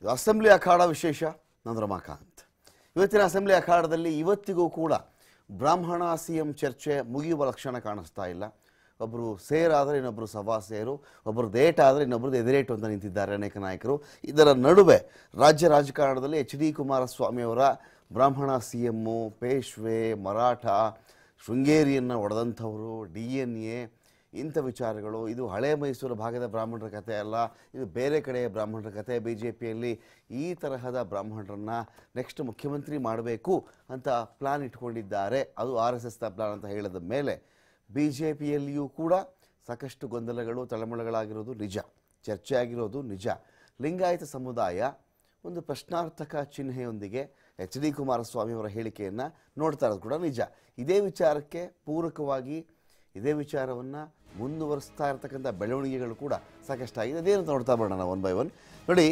ಇದು ಅಸೆಂಬ್ಲಿ ಅಖಾಡ ವಿಶೇಷ ನಾನು ರಮಾಕಾಂತ್ ಇವತ್ತಿನ ಅಸೆಂಬ್ಲಿ ಅಖಾಡದಲ್ಲಿ ಇವತ್ತಿಗೂ ಕೂಡ ಬ್ರಾಹ್ಮಣ ಸಿ ಎಂ ಚರ್ಚೆ ಮುಗಿಯುವ ಲಕ್ಷಣ ಕಾಣಿಸ್ತಾ ಇಲ್ಲ ಒಬ್ಬರು ಸೇರಾದರೆ ಇನ್ನೊಬ್ಬರು ಸಭಾ ಸೇರು ಒಬ್ಬರು ದೇಟ್ ಆದರೆ ಇನ್ನೊಬ್ಬರದ್ದು ಎದುರೇಟು ಅಂತ ನಿಂತಿದ್ದಾರೆ ಅನೇಕ ನಾಯಕರು ಇದರ ನಡುವೆ ರಾಜ್ಯ ರಾಜಕಾರಣದಲ್ಲಿ ಎಚ್ ಡಿ ಕುಮಾರಸ್ವಾಮಿಯವರ ಬ್ರಾಹ್ಮಣ ಸಿ ಎಮ್ಮು ಪೇಶ್ವೆ ಮರಾಠ ಶೃಂಗೇರಿಯನ್ನು ಒಡೆದಂಥವರು ಡಿ ಎನ್ ಎ ಇಂಥ ವಿಚಾರಗಳು ಇದು ಹಳೆ ಮೈಸೂರು ಭಾಗದ ಬ್ರಾಹ್ಮಣರ ಕಥೆ ಅಲ್ಲ ಇದು ಬೇರೆ ಕಡೆಯ ಬ್ರಾಹ್ಮಣರ ಕಥೆ ಬಿ ಜೆ ಪಿಯಲ್ಲಿ ಈ ತರಹದ ಬ್ರಾಹ್ಮಣರನ್ನ ನೆಕ್ಸ್ಟ್ ಮುಖ್ಯಮಂತ್ರಿ ಮಾಡಬೇಕು ಅಂತ ಪ್ಲಾನ್ ಇಟ್ಕೊಂಡಿದ್ದಾರೆ ಅದು ಆರ್ ಎಸ್ ಎಸ್ನ ಪ್ಲಾನ್ ಅಂತ ಹೇಳಿದ ಮೇಲೆ ಬಿ ಜೆ ಪಿಯಲ್ಲಿಯೂ ಕೂಡ ಸಾಕಷ್ಟು ಗೊಂದಲಗಳು ತಳಮಳಗಳಾಗಿರೋದು ನಿಜ ಚರ್ಚೆ ಆಗಿರೋದು ನಿಜ ಲಿಂಗಾಯತ ಸಮುದಾಯ ಒಂದು ಪ್ರಶ್ನಾರ್ಥಕ ಚಿಹ್ನೆಯೊಂದಿಗೆ ಎಚ್ ಡಿ ಕುಮಾರಸ್ವಾಮಿ ಅವರ ಹೇಳಿಕೆಯನ್ನು ನೋಡ್ತಾ ಇರೋದು ಕೂಡ ನಿಜ ಇದೇ ವಿಚಾರಕ್ಕೆ ಪೂರಕವಾಗಿ ಇದೇ ವಿಚಾರವನ್ನು ಮುಂದುವರಿಸ್ತಾ ಇರತಕ್ಕಂಥ ಬೆಳವಣಿಗೆಗಳು ಕೂಡ ಸಾಕಷ್ಟಾಗಿದೆ ಅದೇನು ನೋಡ್ತಾ ಬರೋಣ ಒನ್ ಬೈ ಒನ್ ನೋಡಿ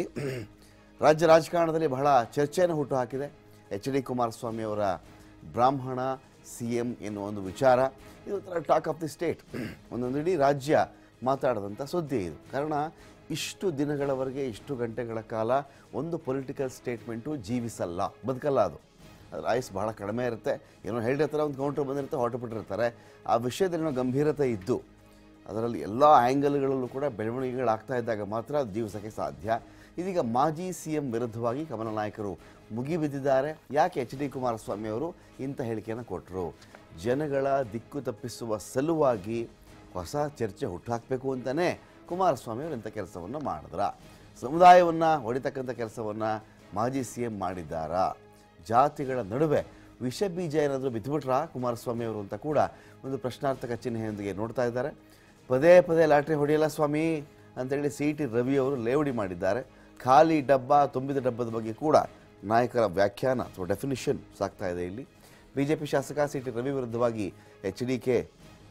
ರಾಜ್ಯ ರಾಜಕಾರಣದಲ್ಲಿ ಬಹಳ ಚರ್ಚೆಯನ್ನು ಹುಟ್ಟುಹಾಕಿದೆ ಎಚ್ ಡಿ ಕುಮಾರಸ್ವಾಮಿ ಅವರ ಬ್ರಾಹ್ಮಣ ಸಿ ಎಂ ಎನ್ನುವ ಒಂದು ವಿಚಾರ ಇದು ಒಂಥರ ಟಾಕ್ ಆಫ್ ದಿ ಸ್ಟೇಟ್ ಒಂದೊಂದು ಇಡೀ ರಾಜ್ಯ ಮಾತಾಡಿದಂಥ ಸುದ್ದಿ ಇದು ಕಾರಣ ಇಷ್ಟು ದಿನಗಳವರೆಗೆ ಇಷ್ಟು ಗಂಟೆಗಳ ಕಾಲ ಒಂದು ಪೊಲಿಟಿಕಲ್ ಸ್ಟೇಟ್ಮೆಂಟು ಜೀವಿಸಲ್ಲ ಬದುಕಲ್ಲ ಅದು ಅದ್ರ ಆಯುಸ್ ಬಹಳ ಕಡಿಮೆ ಇರುತ್ತೆ ಏನೋ ಹೇಳಿರ್ತಾರೆ ಒಂದು ಕೌಂಟ್ರ್ ಬಂದಿರುತ್ತೆ ಹೊರಟು ಬಿಟ್ಟಿರ್ತಾರೆ ಆ ವಿಷಯದಲ್ಲಿ ಏನೋ ಗಂಭೀರತೆ ಇದ್ದು ಅದರಲ್ಲಿ ಎಲ್ಲ ಆ್ಯಂಗಲ್ಗಳಲ್ಲೂ ಕೂಡ ಬೆಳವಣಿಗೆಗಳಾಗ್ತಾ ಇದ್ದಾಗ ಮಾತ್ರ ಅದು ಜೀವಿಸೋಕ್ಕೆ ಸಾಧ್ಯ ಇದೀಗ ಮಾಜಿ ಸಿ ಎಂ ವಿರುದ್ಧವಾಗಿ ಕಮಲ ನಾಯಕರು ಮುಗಿಬಿದ್ದಿದ್ದಾರೆ ಯಾಕೆ ಎಚ್ ಡಿ ಕುಮಾರಸ್ವಾಮಿ ಅವರು ಇಂಥ ಹೇಳಿಕೆಯನ್ನು ಕೊಟ್ಟರು ಜನಗಳ ದಿಕ್ಕು ತಪ್ಪಿಸುವ ಸಲುವಾಗಿ ಹೊಸ ಚರ್ಚೆ ಹುಟ್ಟುಹಾಕಬೇಕು ಅಂತಲೇ ಕುಮಾರಸ್ವಾಮಿ ಅವರು ಇಂಥ ಕೆಲಸವನ್ನು ಮಾಡಿದ್ರ ಸಮುದಾಯವನ್ನು ಹೊಡಿತಕ್ಕಂಥ ಕೆಲಸವನ್ನು ಮಾಜಿ ಸಿ ಎಂ ಮಾಡಿದ್ದಾರಾ ಜಾತಿಗಳ ನಡುವೆ ವಿಷ ಬೀಜ ಏನಾದರೂ ಬಿದ್ದುಬಿಟ್ರಾ ಕುಮಾರಸ್ವಾಮಿ ಅವರು ಅಂತ ಕೂಡ ಒಂದು ಪ್ರಶ್ನಾರ್ಥಕ ಚಿಹ್ನೆಯೊಂದಿಗೆ ನೋಡ್ತಾ ಇದ್ದಾರೆ ಪದೇ ಪದೇ ಲಾಟ್ರಿ ಹೊಡೆಯಲ್ಲ ಸ್ವಾಮಿ ಅಂತೇಳಿ ಸಿ ಟಿ ರವಿ ಅವರು ಲೇವಡಿ ಮಾಡಿದ್ದಾರೆ ಖಾಲಿ ಡಬ್ಬ ತುಂಬಿದ ಡಬ್ಬದ ಬಗ್ಗೆ ಕೂಡ ನಾಯಕರ ವ್ಯಾಖ್ಯಾನ ಅಥವಾ ಡೆಫಿನಿಷನ್ ಸಾಕ್ತಾ ಇದೆ ಇಲ್ಲಿ ಬಿ ಜೆ ಪಿ ಶಾಸಕ ಸಿ ಟಿ ರವಿ ವಿರುದ್ಧವಾಗಿ ಎಚ್ ಡಿ ಕೆ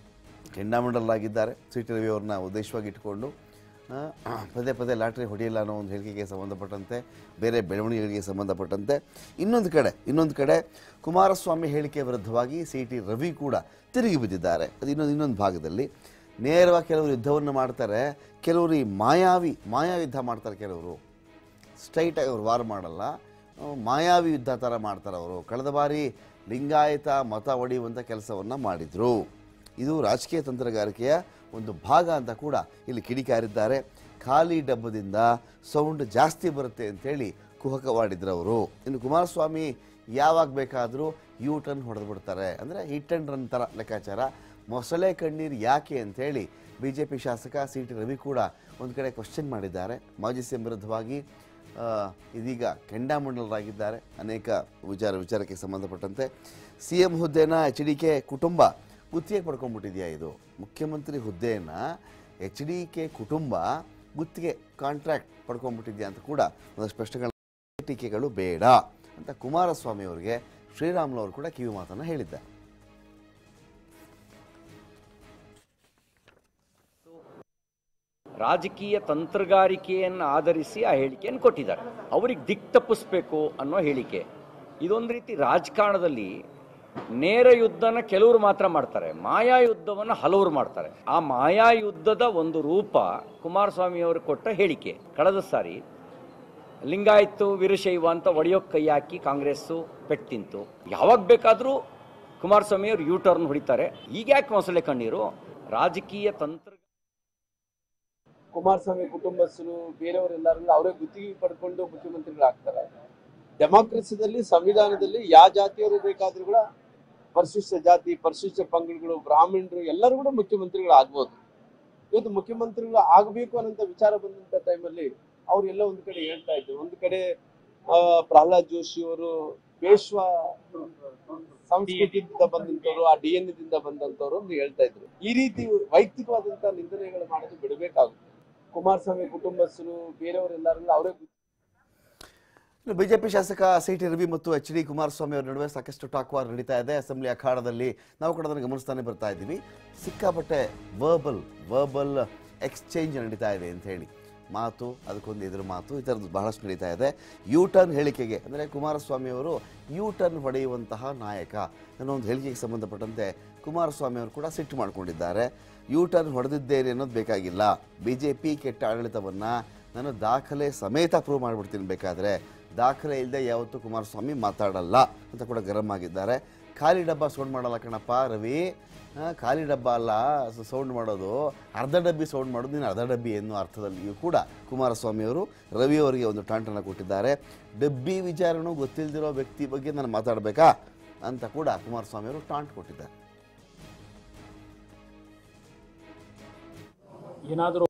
ಕೆಂಡಾಮಂಡಲಾಗಿದ್ದಾರೆ ಸಿ ಟಿ ರವಿ ಅವ್ರನ್ನ ಉದ್ದೇಶವಾಗಿ ಇಟ್ಕೊಂಡು ಆ, ಪದೇ ಪದೇ ಲಾಟ್ರಿ ಹೊಡೆಯಲ್ಲ ಅನ್ನೋ ಒಂದು ಹೇಳಿಕೆಗೆ ಸಂಬಂಧಪಟ್ಟಂತೆ ಬೇರೆ ಬೆಳವಣಿಗೆಗಳಿಗೆ ಸಂಬಂಧಪಟ್ಟಂತೆ ಇನ್ನೊಂದು ಕಡೆ ಇನ್ನೊಂದು ಕಡೆ ಕುಮಾರಸ್ವಾಮಿ ಹೇಳಿಕೆ ವಿರುದ್ಧವಾಗಿ ಸಿ ಟಿ ರವಿ ಕೂಡ ತಿರುಗಿ ಬಿದ್ದಿದ್ದಾರೆ ಅದು ಇನ್ನೊಂದು ಇನ್ನೊಂದು ಭಾಗದಲ್ಲಿ ನೇರವಾಗಿ ಕೆಲವರು ಯುದ್ಧವನ್ನು ಮಾಡ್ತಾರೆ ಕೆಲವರು ಈ ಮಾಯಾವಿ ಮಾಯಾವಿ ಯುದ್ಧ ಮಾಡ್ತಾರೆ ಕೆಲವರು ಸ್ಟ್ರೈಟಾಗಿ ಅವ್ರು ವಾರ್ ಮಾಡಲ್ಲ ಅಹ್, ಮಾಯಾವಿ ಯುದ್ಧ ಥರ ಮಾಡ್ತಾರೆ ಅವರು ಕಳೆದ ಬಾರಿ ಲಿಂಗಾಯತ ಮತ ಒಡೆಯುವಂಥ ಕೆಲಸವನ್ನು ಮಾಡಿದರು ಇದು ರಾಜಕೀಯ ತಂತ್ರಗಾರಿಕೆಯ ಒಂದು ಭಾಗ ಅಂತ ಕೂಡ ಇಲ್ಲಿ ಕಿಡಿಕಾರಿದ್ದಾರೆ ಖಾಲಿ ಡಬ್ಬದಿಂದ ಸೌಂಡ್ ಜಾಸ್ತಿ ಬರುತ್ತೆ ಅಂತೇಳಿ ಕುಹಕವಾಡಿದ್ರು ಅವರು ಇನ್ನು ಕುಮಾರಸ್ವಾಮಿ ಯಾವಾಗ ಬೇಕಾದರೂ ಯೂ ಟರ್ನ್ ಹೊಡೆದು ಬಿಡ್ತಾರೆ ಅಂದರೆ ಹಿಟ್ ಆ್ಯಂಡ್ ರನ್ ಥರ ಲೆಕ್ಕಾಚಾರ ಮೊಸಳೆ ಕಣ್ಣೀರು ಯಾಕೆ ಅಂತೇಳಿ ಬಿ ಜೆ ಪಿ ಶಾಸಕ ಸಿ ಟಿ ರವಿ ಕೂಡ ಒಂದು ಕಡೆ ಕ್ವಶನ್ ಮಾಡಿದ್ದಾರೆ ಮಾಜಿ ಸಿ ಎಂ ವಿರುದ್ಧವಾಗಿ ಆ, ಇದೀಗ ಕೆಂಡಾಮಂಡಲರಾಗಿದ್ದಾರೆ ಅನೇಕ ವಿಚಾರ ವಿಚಾರಕ್ಕೆ ಸಂಬಂಧಪಟ್ಟಂತೆ ಸಿ ಎಂ ಹುದ್ದೆನ ಎಚ್ ಡಿ ಕೆ ಕುಟುಂಬ ಗುತ್ತಿಗೆ ಪಡ್ಕೊಂಡ್ಬಿಟ್ಟಿದೆಯಾ ಇದು ಮುಖ್ಯಮಂತ್ರಿ ಹುದ್ದೆಯನ್ನು ಎಚ್ ಡಿ ಕೆ ಕುಟುಂಬ ಗುತ್ತಿಗೆ ಕಾಂಟ್ರಾಕ್ಟ್ ಪಡ್ಕೊಂಡ್ಬಿಟ್ಟಿದ್ಯಾ ಅಂತ ಕೂಡ ಒಂದಷ್ಟು ಪ್ರಶ್ನೆಗಳ ಟೀಕೆಗಳು ಬೇಡ ಅಂತ ಕುಮಾರಸ್ವಾಮಿ ಅವರಿಗೆ ಶ್ರೀರಾಮುಲು ಅವರು ಕೂಡ ಕಿವಿ ಮಾತನ್ನು ಹೇಳಿದ್ದಾರೆ ರಾಜಕೀಯ ತಂತ್ರಗಾರಿಕೆಯನ್ನು ಆಧರಿಸಿ ಆ ಹೇಳಿಕೆಯನ್ನು ಕೊಟ್ಟಿದ್ದಾರೆ ಅವ್ರಿಗೆ ದಿಕ್ ತಪ್ಪಿಸ್ಬೇಕು ಅನ್ನೋ ಹೇಳಿಕೆ ಇದೊಂದು ರೀತಿ ರಾಜಕಾರಣದಲ್ಲಿ ನೇರ ಯುದ್ಧನ ಕೆಲವರು ಮಾತ್ರ ಮಾಡ್ತಾರೆ ಮಾಯಾ ಯುದ್ಧವನ್ನು ಹಲವರು ಮಾಡ್ತಾರೆ ಆ ಮಾಯಾ ಯುದ್ಧದ ಒಂದು ರೂಪ ಕುಮಾರಸ್ವಾಮಿ ಅವರು ಕೊಟ್ಟ ಹೇಳಿಕೆ ಕಳೆದ ಸಾರಿ ಲಿಂಗಾಯತ್ತು ವೀರಶೈವ ಅಂತ ಒಡೆಯೋಕ್ ಕೈ ಹಾಕಿ ಕಾಂಗ್ರೆಸ್ಸು ಪೆಟ್ಟು ತಿಂತು ಯಾವಾಗ ಬೇಕಾದರೂ ಕುಮಾರಸ್ವಾಮಿ ಅವರು ಯೂ ಟರ್ನ್ ಹೊಡಿತಾರೆ ಈಗ ಯಾಕೆ ಮೊಸಳೆ ಕಣ್ಣೀರು ರಾಜಕೀಯ ತಂತ್ರ ಕುಮಾರಸ್ವಾಮಿ ಕುಟುಂಬಸ್ಥರು ಬೇರೆಯವರೆಲ್ಲರೂ ಅವರೇ ಗುತ್ತಿಗೆ ಪಡ್ಕೊಂಡು ಮುಖ್ಯಮಂತ್ರಿಗಳಾಗ್ತಾರೆ ಡೆಮಾಕ್ರಸಿದಲ್ಲಿ ಸಂವಿಧಾನದಲ್ಲಿ ಯಾವ ಜಾತಿಯವರು ಬೇಕಾದ್ರೂ ಕೂಡ ಪರಿಶಿಷ್ಟ ಜಾತಿ ಪರಿಶಿಷ್ಟ ಪಂಗಡಗಳು ಬ್ರಾಹ್ಮಣರು ಎಲ್ಲರೂ ಕೂಡ ಮುಖ್ಯಮಂತ್ರಿಗಳು ಆಗ್ಬೋದು ಇವತ್ತು ಮುಖ್ಯಮಂತ್ರಿಗಳು ಆಗಬೇಕು ಅನ್ನೋಂಥ ವಿಚಾರ ಬಂದಂತ ಟೈಮಲ್ಲಿ ಅವ್ರು ಎಲ್ಲ ಒಂದು ಕಡೆ ಹೇಳ್ತಾ ಇದ್ರು ಒಂದು ಕಡೆ ಆ, ಪ್ರಹ್ಲಾದ್ ಜೋಶಿ ಅವರು ಪೇಶ್ವಾ ಸಂಸ್ಕೃತಿಯಿಂದ ಬಂದಂತವ್ರು ಆ ಡಿ ಎನ್ ದಿಂದ ಬಂದಂತವ್ರು ಅಂತ ಹೇಳ್ತಾ ಇದ್ರು ಈ ರೀತಿ ವೈಯಕ್ತಿಕವಾದಂತ ನಿಂದನೆಗಳು ಮಾಡೋದು ಬಿಡಬೇಕಾಗುತ್ತೆ ಕುಮಾರಸ್ವಾಮಿ ಕುಟುಂಬಸ್ಥರು ಬೇರೆಯವರೆಲ್ಲರೂ ಅವರೇ ಇನ್ನು ಬಿಜೆಪಿ ಶಾಸಕ ಸಿ ಟಿ ರವಿ ಮತ್ತು ಎಚ್ ಡಿ ಕುಮಾರಸ್ವಾಮಿ ಅವರ ನಡುವೆ ಸಾಕಷ್ಟು ಟಾಕ್ ವಾರ್ ನಡೀತಾ ಇದೆ ಅಸೆಂಬ್ಲಿ ಅಖಾಡದಲ್ಲಿ ನಾವು ಕೂಡ ಅದನ್ನು ಗಮನಿಸ್ತಾನೆ ಬರ್ತಾ ಇದ್ದೀವಿ ಸಿಕ್ಕಾಪಟ್ಟೆ ವರ್ಬಲ್ ವರ್ಬಲ್ ಎಕ್ಸ್ಚೇಂಜ್ ನಡೀತಾ ಇದೆ ಅಂತ ಹೇಳಿ ಮಾತು ಅದಕ್ಕೊಂದು ಎದುರು ಮಾತು ಈ ಥರದ್ದು ಬಹಳಷ್ಟು ನಡೀತಾ ಇದೆ ಯೂ ಟರ್ನ್ ಹೇಳಿಕೆಗೆ ಅಂದರೆ ಕುಮಾರಸ್ವಾಮಿ ಅವರು ಯೂ ಟರ್ನ್ ಹೊಡೆಯುವಂತಹ ನಾಯಕ ಅನ್ನೋ ಒಂದು ಹೇಳಿಕೆಗೆ ಸಂಬಂಧಪಟ್ಟಂತೆ ಕುಮಾರಸ್ವಾಮಿ ಅವರು ಕೂಡ ಸಿಟ್ಟು ಮಾಡಿಕೊಂಡಿದ್ದಾರೆ ಯೂ ಟರ್ನ್ ಹೊಡೆದಿದ್ದೇನೆ ಅನ್ನೋದು ಬೇಕಾಗಿಲ್ಲ ಬಿ ಜೆ ಪಿ ಕೆಟ್ಟ ಆಡಳಿತವನ್ನು ನಾನು ದಾಖಲೆ ಸಮೇತ ಪ್ರೂವ್ ಮಾಡಿಬಿಡ್ತೀನಿ ಬೇಕಾದರೆ ದಾಖಲೆ ಇಲ್ಲದೆ ಯಾವತ್ತೂ ಕುಮಾರಸ್ವಾಮಿ ಮಾತಾಡಲ್ಲ ಅಂತ ಕೂಡ ಗರಂ ಆಗಿದ್ದಾರೆ ಖಾಲಿ ಡಬ್ಬ ಸೌಂಡ್ ಮಾಡಲ್ಲ ಕಣಪ್ಪ ರವಿ ಆ, ಖಾಲಿ ಡಬ್ಬ ಅಲ್ಲ ಸೌಂಡ್ ಮಾಡೋದು ಅರ್ಧ ಡಬ್ಬಿ ಸೌಂಡ್ ಮಾಡೋದು ನೀನು ಅರ್ಧ ಡಬ್ಬಿ ಎನ್ನುವ ಅರ್ಥದಲ್ಲಿಯೂ ಕೂಡ ಕುಮಾರಸ್ವಾಮಿ ಅವರು ರವಿ ಅವರಿಗೆ ಒಂದು ಟಾಂಟನ್ನು ಕೊಟ್ಟಿದ್ದಾರೆ ಡಬ್ಬಿ ವಿಚಾರನೂ ಗೊತ್ತಿಲ್ಲದಿರೋ ವ್ಯಕ್ತಿ ಬಗ್ಗೆ ನಾನು ಮಾತಾಡಬೇಕಾ ಅಂತ ಕೂಡ ಕುಮಾರಸ್ವಾಮಿ ಅವರು ಟಾಂಟ್ ಕೊಟ್ಟಿದ್ದಾರೆ ಏನಾದರೂ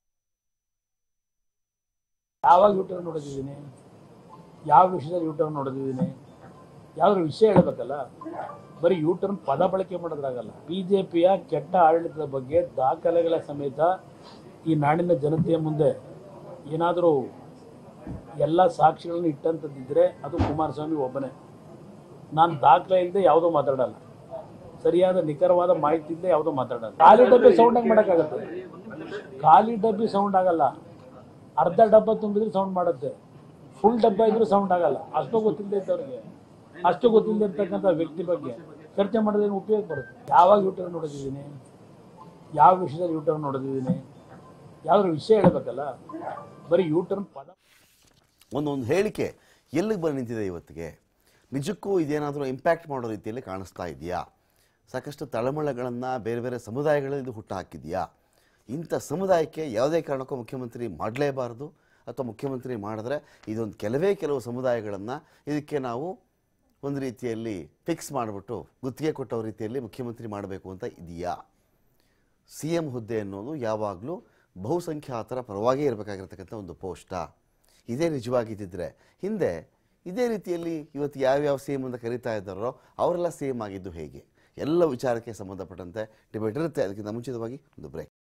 ಯಾವಾಗ ಯೂಟರ್ನ್ ನೋಡಿದ್ದೀನಿ ಯಾವ ವಿಷಯದಲ್ಲಿ ಯೂಟರ್ನ್ ನೋಡಿದ್ದೀನಿ ಯಾವ್ದಾದ್ರು ವಿಷಯ ಹೇಳಬೇಕಲ್ಲ ಬರೀ ಯೂಟರ್ನ್ ಪದ ಬಳಕೆ ಮಾಡೋದ್ರಾಗಲ್ಲ ಬಿ ಜೆ ಪಿಯ ಕೆಟ್ಟ ಆಡಳಿತದ ಬಗ್ಗೆ ದಾಖಲೆಗಳ ಸಮೇತ ಈ ನಾಡಿನ ಜನತೆಯ ಮುಂದೆ ಏನಾದರೂ ಎಲ್ಲ ಸಾಕ್ಷಿಗಳನ್ನು ಇಟ್ಟಂತದ್ದಿದ್ರೆ ಅದು ಕುಮಾರಸ್ವಾಮಿ ಒಬ್ಬನೇ ನಾನು ದಾಖಲೆ ಇಲ್ಲದೆ ಯಾವುದೂ ಮಾತಾಡಲ್ಲ ಸರಿಯಾದ ನಿಖರವಾದ ಮಾಹಿತಿ ಇಲ್ಲದೆ ಯಾವುದೂ ಮಾತಾಡಲ್ಲ ಖಾಲಿ ಡಬ್ಬಿ ಸೌಂಡ್ ಹೆಂಗೆ ಮಾಡೋಕ್ಕಾಗತ್ತೆ ಖಾಲಿ ಡಬ್ಬಿ ಸೌಂಡ್ ಆಗಲ್ಲ ಅರ್ಧ ಡಬ್ಬ ತುಂಬಿದ್ರೆ ಸೌಂಡ್ ಮಾಡುತ್ತೆ ಫುಲ್ ಡಬ್ಬ ಇದ್ರೂ ಸೌಂಡ್ ಆಗಲ್ಲ ಅಷ್ಟು ಗೊತ್ತಿಲ್ಲದೆ ಇದ್ದವ್ರಿಗೆ ಅಷ್ಟು ಗೊತ್ತಿಲ್ಲದೆ ಇರ್ತಕ್ಕಂಥ ವ್ಯಕ್ತಿ ಬಗ್ಗೆ ಚರ್ಚೆ ಮಾಡೋದೇನು ಉಪಯೋಗ ಬರುತ್ತೆ ಯಾವಾಗ ಯೂಟರ್ನ್ ನೋಡಿದ್ದೀನಿ ಯಾವ ವಿಷಯದಲ್ಲಿ ಯೂಟರ್ನ್ ನೋಡಿದ್ದೀನಿ ಯಾವ್ದಾದ್ರು ವಿಷಯ ಹೇಳಬೇಕಲ್ಲ ಬರೀ ಯೂಟರ್ನ್ ಪದ ಒಂದೊಂದು ಹೇಳಿಕೆ ಎಲ್ಲಿಗೆ ಬಂದು ನಿಂತಿದೆ ಇವತ್ತಿಗೆ ನಿಜಕ್ಕೂ ಇದೇನಾದರೂ ಇಂಪ್ಯಾಕ್ಟ್ ಮಾಡೋ ರೀತಿಯಲ್ಲಿ ಕಾಣಿಸ್ತಾ ಇದೆಯಾ ಸಾಕಷ್ಟು ತಳಮಳಗಳನ್ನು ಬೇರೆ ಬೇರೆ ಸಮುದಾಯಗಳಲ್ಲಿ ಇದು ಹುಟ್ಟು ಹಾಕಿದೆಯಾ ಇಂಥ ಸಮುದಾಯಕ್ಕೆ ಯಾವುದೇ ಕಾರಣಕ್ಕೂ ಮುಖ್ಯಮಂತ್ರಿ ಮಾಡಲೇಬಾರದು ಅಥವಾ ಮುಖ್ಯಮಂತ್ರಿ ಮಾಡಿದ್ರೆ ಇದೊಂದು ಕೆಲವೇ ಕೆಲವು ಸಮುದಾಯಗಳನ್ನು ಇದಕ್ಕೆ ನಾವು ಒಂದು ರೀತಿಯಲ್ಲಿ ಫಿಕ್ಸ್ ಮಾಡಿಬಿಟ್ಟು ಗುತ್ತಿಗೆ ಕೊಟ್ಟೋ ರೀತಿಯಲ್ಲಿ ಮುಖ್ಯಮಂತ್ರಿ ಮಾಡಬೇಕು ಅಂತ ಇದೆಯಾ ಸಿ ಎಂ ಹುದ್ದೆ ಅನ್ನೋದು ಯಾವಾಗಲೂ ಬಹುಸಂಖ್ಯಾತರ ಪರವಾಗೇ ಇರಬೇಕಾಗಿರ್ತಕ್ಕಂಥ ಒಂದು ಪೋಸ್ಟ ಇದೇ ನಿಜವಾಗಿದ್ದಿದ್ರೆ ಹಿಂದೆ ಇದೇ ರೀತಿಯಲ್ಲಿ ಇವತ್ತು ಯಾವ್ಯಾವ ಸಿ ಎಂ ಅಂತ ಕರೀತಾ ಇದ್ದಾರೋ ಅವರೆಲ್ಲ ಸಿ ಎಂ ಆಗಿದ್ದು ಹೇಗೆ ಎಲ್ಲ ವಿಚಾರಕ್ಕೆ ಸಂಬಂಧಪಟ್ಟಂತೆ ಡಿಬೇಟ್ ಇರುತ್ತೆ ಅದಕ್ಕಿಂತ ಮುಂಚಿತವಾಗಿ ಒಂದು ಬ್ರೇಕ್